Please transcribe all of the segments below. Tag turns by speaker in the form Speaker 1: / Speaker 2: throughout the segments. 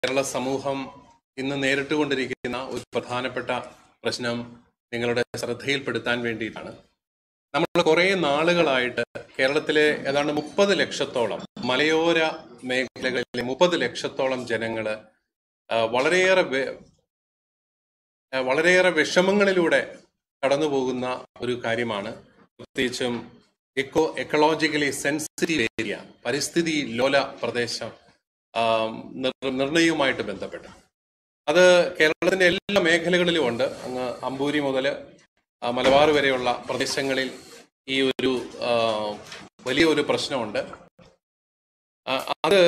Speaker 1: കേരള സമൂഹം ഇന്ന് നേരിട്ടുകൊണ്ടിരിക്കുന്ന ഒരു പ്രധാനപ്പെട്ട പ്രശ്നം നിങ്ങളുടെ ശ്രദ്ധയിൽപ്പെടുത്താൻ വേണ്ടിയിട്ടാണ് നമ്മൾ കുറേ നാളുകളായിട്ട് കേരളത്തിലെ ഏതാണ്ട് മുപ്പത് ലക്ഷത്തോളം മലയോര മേഖലകളിലെ മുപ്പത് ലക്ഷത്തോളം ജനങ്ങള് ആ, വളരെയേറെ വെ- ആ, വളരെയേറെ വിഷമങ്ങളിലൂടെ കടന്നു പോകുന്ന ഒരു കാര്യമാണ് പ്രത്യേകിച്ചും എക്കോ എക്കോളജിക്കലി സെൻസിറ്റീവ് ഏരിയ പരിസ്ഥിതി ലോല പ്രദേശം ആ, നിർ- നിർണയവുമായിട്ട് ബന്ധപ്പെട്ട് അത് കേരളത്തിന്റെ എല്ലാ മേഖലകളിലും ഉണ്ട് അങ്ങ് അമ്പൂരി മുതൽ മലബാർ വരെയുള്ള പ്രദേശങ്ങളിൽ ഈ ഒരു ആ, വലിയ ഒരു പ്രശ്നമുണ്ട് ആ, അത്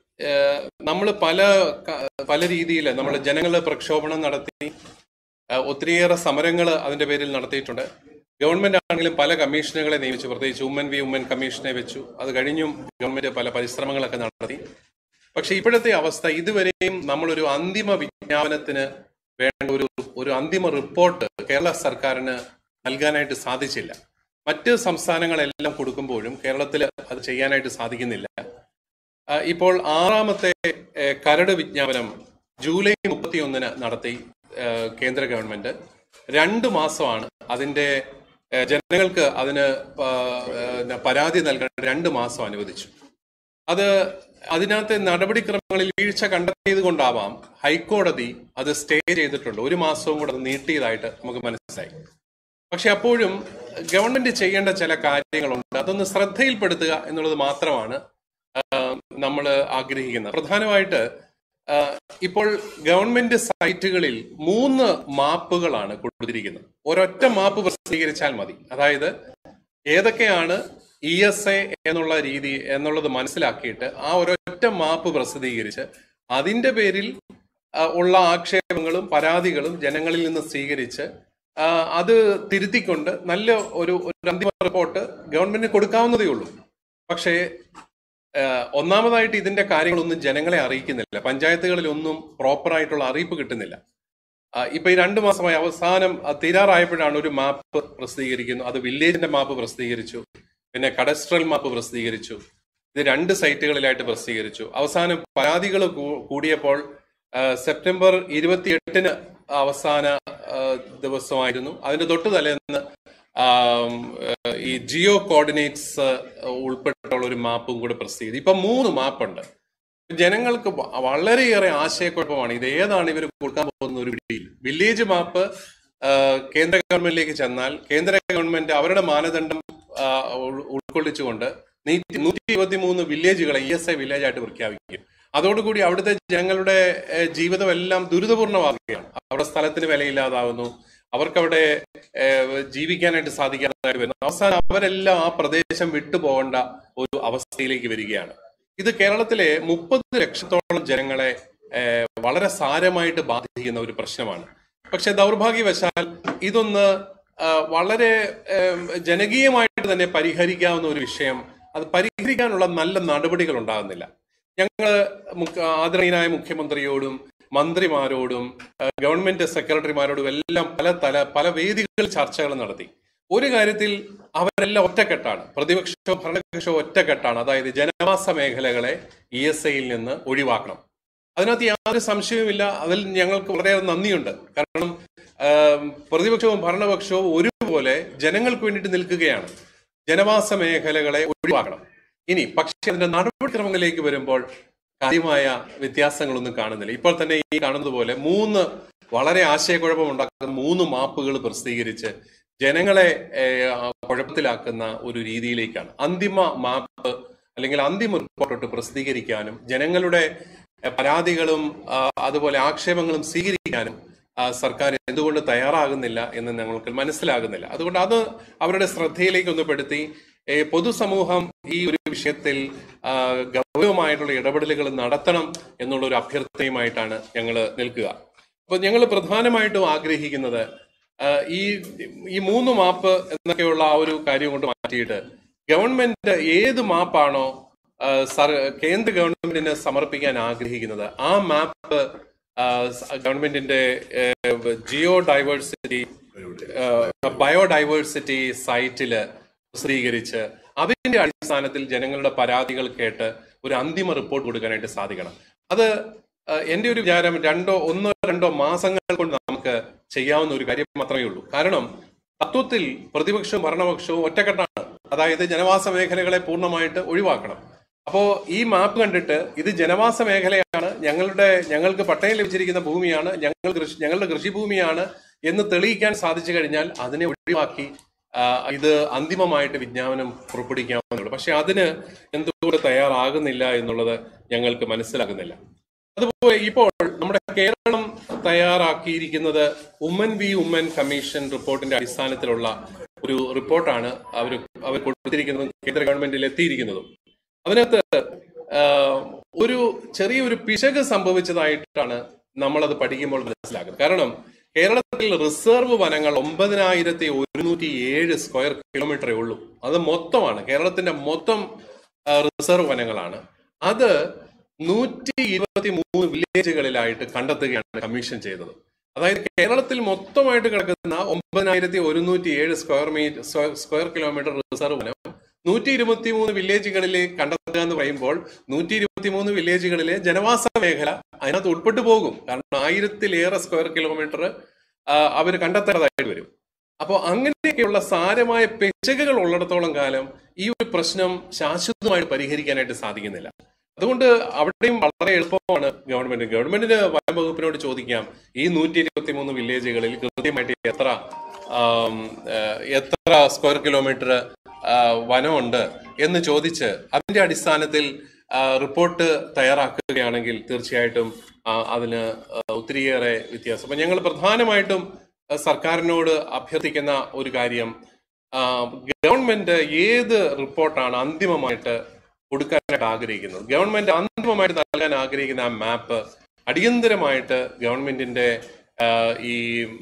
Speaker 1: നമ്മൾ പല ക- പല രീതിയിൽ നമ്മൾ ജനങ്ങൾ പ്രക്ഷോഭണം നടത്തി ആ, ഒത്തിരിയേറെ സമരങ്ങൾ അതിന്റെ പേരിൽ നടത്തിയിട്ടുണ്ട് ഗവൺമെന്റ് ആണെങ്കിലും പല കമ്മീഷനുകളെ നിയമിച്ചു പ്രത്യേകിച്ച് ഉമ്മൻ വി ഉമ്മൻ കമ്മീഷനെ വെച്ചു അത് കഴിഞ്ഞും ഗവൺമെന്റ് പല പരിശ്രമങ്ങളൊക്കെ നടത്തി പക്ഷെ ഇപ്പോഴത്തെ അവസ്ഥ ഇതുവരെയും നമ്മളൊരു അന്തിമ വിജ്ഞാപനത്തിന് വേണ്ട ഒരു ഒരു അന്തിമ റിപ്പോർട്ട് കേരള സർക്കാരിന് നൽകാനായിട്ട് സാധിച്ചില്ല മറ്റ് സംസ്ഥാനങ്ങളെല്ലാം കൊടുക്കുമ്പോഴും കേരളത്തിൽ അത് ചെയ്യാനായിട്ട് സാധിക്കുന്നില്ല ആ, ഇപ്പോൾ ആറാമത്തെ ഏ, കരട് വിജ്ഞാപനം ജൂലൈ മുപ്പത്തിയൊന്നിന് നടത്തി ഏ, കേന്ദ്ര ഗവൺമെന്റ് രണ്ട് മാസമാണ് അതിന്റെ ഏ, ജനങ്ങൾക്ക് അതിന് പ- ഏ, പരാതി നൽകാൻ രണ്ട് മാസം അനുവദിച്ചു അത് അതിനകത്തെ നടപടിക്രമങ്ങളിൽ വീഴ്ച കണ്ടെത്തിയത് കൊണ്ടാവാം ഹൈക്കോടതി അത് സ്റ്റേ ചെയ്തിട്ടുണ്ട് ഒരു മാസവും കൂടെ അത് നീട്ടിയതായിട്ട് നമുക്ക് മനസ്സിലായി പക്ഷെ അപ്പോഴും ഗവൺമെന്റ് ചെയ്യേണ്ട ചില കാര്യങ്ങളുണ്ട് അതൊന്ന് ശ്രദ്ധയിൽപ്പെടുത്തുക എന്നുള്ളത് മാത്രമാണ് നമ്മൾ ആഗ്രഹിക്കുന്നത് പ്രധാനമായിട്ട് ആ, ഇപ്പോൾ ഗവൺമെന്റ് സൈറ്റുകളിൽ മൂന്ന് മാപ്പുകളാണ് കൊടുത്തിരിക്കുന്നത് ഒരൊറ്റ മാപ്പ് പ്രസിദ്ധീകരിച്ചാൽ മതി അതായത് ഏതൊക്കെയാണ് ഇ എസ് എ എന്നുള്ള രീതി എന്നുള്ളത് മനസ്സിലാക്കിയിട്ട് ആ ഒരൊറ്റ മാപ്പ് പ്രസിദ്ധീകരിച്ച് അതിന്റെ പേരിൽ ആ, ഉള്ള ആക്ഷേപങ്ങളും പരാതികളും ജനങ്ങളിൽ നിന്ന് സ്വീകരിച്ച് ആ, അത് തിരുത്തിക്കൊണ്ട് നല്ല ഒരു ഒരു അന്തിമ റിപ്പോർട്ട് ഗവൺമെന്റിന് കൊടുക്കാവുന്നതേ ഉള്ളൂ പക്ഷേ ഏഹ് ഒന്നാമതായിട്ട് ഇതിന്റെ കാര്യങ്ങളൊന്നും ജനങ്ങളെ അറിയിക്കുന്നില്ല പഞ്ചായത്തുകളിലൊന്നും പ്രോപ്പർ ആയിട്ടുള്ള അറിയിപ്പ് കിട്ടുന്നില്ല ആ, ഇപ്പൊ ഈ രണ്ടു മാസമായി അവസാനം അത് തീരാറായപ്പോഴാണ് ഒരു മാപ്പ് പ്രസിദ്ധീകരിക്കുന്നു അത് വില്ലേജിന്റെ മാപ്പ് പ്രസിദ്ധീകരിച്ചു പിന്നെ കഡസ്ട്രൽ മാപ്പ് പ്രസിദ്ധീകരിച്ചു ഇത് രണ്ട് സൈറ്റുകളിലായിട്ട് പ്രസിദ്ധീകരിച്ചു അവസാനം പരാതികൾ കൂ- കൂടിയപ്പോൾ ആ, സെപ്റ്റംബർ ഇരുപത്തിയെട്ടിന് അവസാന ആ, ദിവസമായിരുന്നു അതിന്റെ തൊട്ട് തലേന്ന് ആം, ഏഹ് ഈ ജിയോ കോർഡിനേറ്റ്സ് ഉൾപ്പെട്ടിട്ടുള്ള ഒരു മാപ്പും കൂടെ പ്രസിദ്ധീകരിച്ചു ഇപ്പൊ മൂന്ന് മാപ്പുണ്ട് ജനങ്ങൾക്ക് വ- വളരെയേറെ ആശയക്കുഴപ്പമാണ് ഇത് ഏതാണ് ഇവർ കൊടുക്കാൻ പോകുന്ന ഒരു പിടിയിൽ വില്ലേജ് മാപ്പ് ആ, കേന്ദ്ര ഗവൺമെന്റിലേക്ക് ചെന്നാൽ കേന്ദ്ര ഗവൺമെന്റ് അവരുടെ മാനദണ്ഡം ആ, ഉൾ- ഉൾക്കൊള്ളിച്ചുകൊണ്ട് നൂറ്റി ഇരുപത്തി മൂന്ന് വില്ലേജുകളെ ഇ എസ് ഐ വില്ലേജ് ആയിട്ട് പ്രഖ്യാപിക്കും അതോടുകൂടി അവിടുത്തെ ജനങ്ങളുടെ ഏഹ്, ജീവിതം എല്ലാം ദുരിതപൂർണ്ണമാകുകയാണ് അവിടെ സ്ഥലത്തിന് വിലയില്ലാതാവുന്നു അവർക്കവിടെ ഏഹ്, ജീവിക്കാനായിട്ട് സാധിക്കാതായിട്ട് വരുന്നു അവസാനം അവരെല്ലാം ആ പ്രദേശം വിട്ടുപോകേണ്ട ഒരു അവസ്ഥയിലേക്ക് വരികയാണ് ഇത് കേരളത്തിലെ മുപ്പത് ലക്ഷത്തോളം ജനങ്ങളെ ഏഹ്, വളരെ സാരമായിട്ട് ബാധിക്കുന്ന ഒരു പ്രശ്നമാണ് പക്ഷെ ദൗർഭാഗ്യവശാൽ ഇതൊന്ന് ആ, വളരെ ഏം, ജനകീയമായിട്ട് തന്നെ പരിഹരിക്കാവുന്ന ഒരു വിഷയം അത് പരിഹരിക്കാനുള്ള നല്ല നടപടികൾ ഉണ്ടാകുന്നില്ല ഞങ്ങൾ ആദരണീയനായ മുഖ്യമന്ത്രിയോടും മന്ത്രിമാരോടും ആ, ഗവൺമെന്റ് സെക്രട്ടറിമാരോടും എല്ലാം പല തല പല വേദികളിൽ ചർച്ചകൾ നടത്തി ഒരു കാര്യത്തിൽ അവരെല്ലാം ഒറ്റക്കെട്ടാണ് പ്രതിപക്ഷവും ഭരണപക്ഷവും ഒറ്റക്കെട്ടാണ് അതായത് ജനവാസ മേഖലകളെ ഇ എസ് ഐയിൽ നിന്ന് ഒഴിവാക്കണം അതിനകത്ത് യാതൊരു സംശയവുമില്ല അതിൽ ഞങ്ങൾക്ക് വളരെയേറെ നന്ദിയുണ്ട് കാരണം ആം, പ്രതിപക്ഷവും ഭരണപക്ഷവും ഒരുപോലെ ജനങ്ങൾക്ക് വേണ്ടിയിട്ട് നിൽക്കുകയാണ് ജനവാസ മേഖലകളെ ഒഴിവാക്കണം ഇനി പക്ഷേ അതിന്റെ നടപടിക്രമങ്ങളിലേക്ക് വരുമ്പോൾ കാര്യമായ വ്യത്യാസങ്ങളൊന്നും കാണുന്നില്ല ഇപ്പോൾ തന്നെ ഈ കാണുന്നത് പോലെ മൂന്ന് വളരെ ആശയക്കുഴപ്പം ഉണ്ടാക്കുന്ന മൂന്ന് മാപ്പുകൾ പ്രസിദ്ധീകരിച്ച് ജനങ്ങളെ ഏഹ്, ആ, കുഴപ്പത്തിലാക്കുന്ന ഒരു രീതിയിലേക്കാണ് അന്തിമ മാപ്പ് അല്ലെങ്കിൽ അന്തിമ റിപ്പോർട്ട് പ്രസിദ്ധീകരിക്കാനും ജനങ്ങളുടെ ഏഹ്, പരാതികളും ആ, അതുപോലെ ആക്ഷേപങ്ങളും സ്വീകരിക്കാനും ആ, സർക്കാർ എന്തുകൊണ്ട് തയ്യാറാകുന്നില്ല എന്ന് ഞങ്ങൾക്ക് മനസ്സിലാകുന്നില്ല അതുകൊണ്ട് അത് അവരുടെ ശ്രദ്ധയിലേക്ക് ഒന്ന് പെടുത്തി ഏ, പൊതുസമൂഹം ഈ ഒരു വിഷയത്തിൽ ആ, ഗൗരവമായിട്ടുള്ള ഇടപെടലുകൾ നടത്തണം എന്നുള്ള ഒരു അഭ്യർത്ഥനയുമായിട്ടാണ് ഞങ്ങൾ നിൽക്കുക അപ്പൊ ഞങ്ങൾ പ്രധാനമായിട്ടും ആഗ്രഹിക്കുന്നത് ആ, ഈ ഈ മൂന്ന് മാപ്പ് എന്നൊക്കെയുള്ള ആ ഒരു കാര്യം കൊണ്ട് മാറ്റിയിട്ട് ഗവൺമെന്റ് ഏത് മാപ്പാണോ ആ, സർ- കേന്ദ്ര ഗവൺമെന്റിന് സമർപ്പിക്കാൻ ആഗ്രഹിക്കുന്നത് ആ മാപ്പ് ആ, സ- ഗവൺമെന്റിന്റെ ഏഹ്, ജിയോ ഡൈവേഴ്സിറ്റി ബയോഡൈവേഴ്സിറ്റി സൈറ്റില് പ്രസിദ്ധീകരിച്ച് അതിന്റെ അടിസ്ഥാനത്തിൽ ജനങ്ങളുടെ പരാതികൾ കേട്ട് ഒരു അന്തിമ റിപ്പോർട്ട് കൊടുക്കാനായിട്ട് സാധിക്കണം അത് ആ, എന്റെ ഒരു വിചാരം രണ്ടോ ഒന്നോ രണ്ടോ മാസങ്ങൾ കൊണ്ട് നമുക്ക് ചെയ്യാവുന്ന ഒരു കാര്യം മാത്രമേ ഉള്ളൂ കാരണം തത്വത്തിൽ പ്രതിപക്ഷവും ഭരണപക്ഷവും ഒറ്റക്കെട്ടാണ് അതായത് ജനവാസ മേഖലകളെ പൂർണ്ണമായിട്ട് ഒഴിവാക്കണം അപ്പോ ഈ മാപ്പ് കണ്ടിട്ട് ഇത് ജനവാസ മേഖലയാണ് ഞങ്ങളുടെ ഞങ്ങൾക്ക് പട്ടയം ലഭിച്ചിരിക്കുന്ന ഭൂമിയാണ് ഞങ്ങൾ കൃഷി ഞങ്ങളുടെ കൃഷിഭൂമിയാണ് എന്ന് തെളിയിക്കാൻ സാധിച്ചു കഴിഞ്ഞാൽ അതിനെ ഒഴിവാക്കി ആ, ഇത് അന്തിമമായിട്ട് വിജ്ഞാപനം പുറപ്പെടുവിക്കാവുന്നുള്ളൂ പക്ഷെ അതിന് എന്തുകൊണ്ട് തയ്യാറാകുന്നില്ല എന്നുള്ളത് ഞങ്ങൾക്ക് മനസ്സിലാകുന്നില്ല അതുപോലെ ഇപ്പോൾ നമ്മുടെ കേരളം തയ്യാറാക്കിയിരിക്കുന്നത് ഉമ്മൻ വി ഉമ്മൻ കമ്മീഷൻ റിപ്പോർട്ടിന്റെ അടിസ്ഥാനത്തിലുള്ള ഒരു റിപ്പോർട്ടാണ് അവർ അവർ കൊടുത്തിരിക്കുന്നതും കേന്ദ്ര ഗവൺമെന്റിൽ എത്തിയിരിക്കുന്നതും അതിനകത്ത് ആഹ്, ഒരു ചെറിയൊരു പിശക് സംഭവിച്ചതായിട്ടാണ് നമ്മളത് പഠിക്കുമ്പോൾ മനസ്സിലാക്കുന്നത് കാരണം കേരളത്തിൽ റിസർവ് വനങ്ങൾ ഒമ്പതിനായിരത്തി ഒരുന്നൂറ്റി ഏഴ് സ്ക്വയർ കിലോമീറ്ററേ ഉള്ളൂ അത് മൊത്തമാണ് കേരളത്തിന്റെ മൊത്തം ആ, റിസർവ് വനങ്ങളാണ് അത് നൂറ്റി ഇരുപത്തി മൂന്ന് വില്ലേജുകളിലായിട്ട് കണ്ടെത്തുകയാണ് കമ്മീഷൻ ചെയ്തത് അതായത് കേരളത്തിൽ മൊത്തമായിട്ട് കിടക്കുന്ന ഒമ്പതിനായിരത്തി ഒരുന്നൂറ്റി ഏഴ് square metre square kilometre reserve വനം നൂറ്റി ഇരുപത്തി മൂന്ന് വില്ലേജുകളിൽ കണ്ടെത്തുക എന്ന് പറയുമ്പോൾ നൂറ്റി ഇരുപത്തി മൂന്ന് വില്ലേജുകളിലെ ജനവാസ മേഖല അതിനകത്ത് ഉൾപ്പെട്ടു പോകും കാരണം ആയിരത്തിലേറെ സ്ക്വയർ കിലോമീറ്റർ അവർ കണ്ടെത്തേണ്ടതായിട്ട് വരും അപ്പോൾ അങ്ങനെയൊക്കെയുള്ള സാരമായ പെശകുകൾ ഉള്ളിടത്തോളം കാലം ഈ ഒരു പ്രശ്നം ശാശ്വതമായിട്ട് പരിഹരിക്കാനായിട്ട് സാധിക്കുന്നില്ല അതുകൊണ്ട് അവിടെയും വളരെ എളുപ്പമാണ് ഗവൺമെന്റ് ഗവൺമെന്റിന് വനം വകുപ്പിനോട് ചോദിക്കാം ഈ നൂറ്റി ഇരുപത്തി മൂന്ന് വില്ലേജുകളിൽ കൃത്യമായിട്ട് എത്ര ആം, ഏഹ്, എത്ര സ്ക്വയർ കിലോമീറ്റർ ആ, വനമുണ്ട് എന്ന് ചോദിച്ച് അതിന്റെ അടിസ്ഥാനത്തിൽ ആ, റിപ്പോർട്ട് തയ്യാറാക്കുകയാണെങ്കിൽ തീർച്ചയായിട്ടും ആ, അതിന് ആ, ഒത്തിരിയേറെ വ്യത്യാസം അപ്പൊ ഞങ്ങൾ പ്രധാനമായിട്ടും ആ, സർക്കാരിനോട് അഭ്യർത്ഥിക്കുന്ന ഒരു കാര്യം ആ, ഗവൺമെന്റ് ഏത് റിപ്പോർട്ടാണ് അന്തിമമായിട്ട് കൊടുക്കാനായിട്ട് ആഗ്രഹിക്കുന്നത് ഗവൺമെന്റ് അന്തിമമായിട്ട് നൽകാൻ ആഗ്രഹിക്കുന്ന ആ മാപ്പ് അടിയന്തരമായിട്ട് ഗവൺമെന്റിന്റെ ആ, ഈ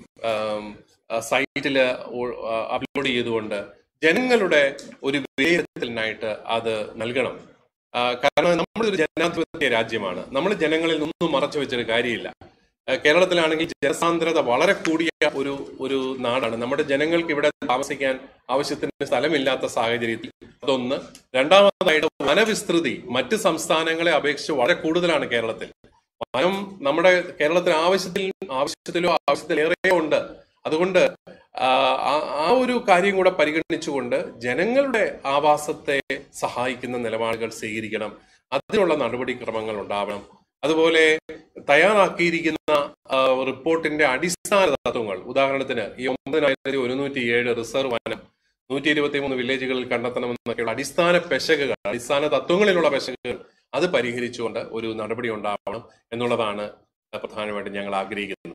Speaker 1: സൈറ്റില് അപ്ലോഡ് ചെയ്തുകൊണ്ട് ജനങ്ങളുടെ ഒരു വിലയിരുത്തലിനായിട്ട് അത് നൽകണം ആ, കാരണം നമ്മളൊരു ജനാധിപത്യ രാജ്യമാണ് നമ്മൾ ജനങ്ങളിൽ നിന്നും മറച്ചു വെച്ചൊരു കാര്യമില്ല ആ, കേരളത്തിലാണെങ്കിൽ ജനസാന്ദ്രത വളരെ കൂടിയ ഒരു ഒരു നാടാണ് നമ്മുടെ ജനങ്ങൾക്ക് ഇവിടെ താമസിക്കാൻ ആവശ്യത്തിന് സ്ഥലമില്ലാത്ത സാഹചര്യത്തിൽ അതൊന്ന് രണ്ടാമതായിട്ട് വനവിസ്തൃതി മറ്റ് സംസ്ഥാനങ്ങളെ അപേക്ഷിച്ച് വളരെ കൂടുതലാണ് കേരളത്തിൽ വനം നമ്മുടെ കേരളത്തിന് ആവശ്യത്തിൽ ആവശ്യത്തിലോ ആവശ്യത്തിലേറെയോ ഉണ്ട് അതുകൊണ്ട് ആ, ആ- ആ ഒരു കാര്യം കൂടെ പരിഗണിച്ചുകൊണ്ട് ജനങ്ങളുടെ ആവാസത്തെ സഹായിക്കുന്ന നിലപാടുകൾ സ്വീകരിക്കണം അതിനുള്ള നടപടിക്രമങ്ങൾ ഉണ്ടാവണം അതുപോലെ തയ്യാറാക്കിയിരിക്കുന്ന ആ, റിപ്പോർട്ടിന്റെ അടിസ്ഥാന തത്വങ്ങൾ ഉദാഹരണത്തിന് ഈ ഒമ്പതിനായിരത്തി ഒരുന്നൂറ്റി ഏഴ് റിസർവ് വനം നൂറ്റി ഇരുപത്തി മൂന്ന് വില്ലേജുകളിൽ കണ്ടെത്തണമെന്നൊക്കെയുള്ള അടിസ്ഥാന പെശകുകൾ അടിസ്ഥാന തത്വങ്ങളിലുള്ള പെശകുകൾ അത് പരിഹരിച്ചുകൊണ്ട് ഒരു നടപടി ഉണ്ടാവണം എന്നുള്ളതാണ് പ്രധാനമായിട്ടും ഞങ്ങൾ ആഗ്രഹിക്കുന്നത്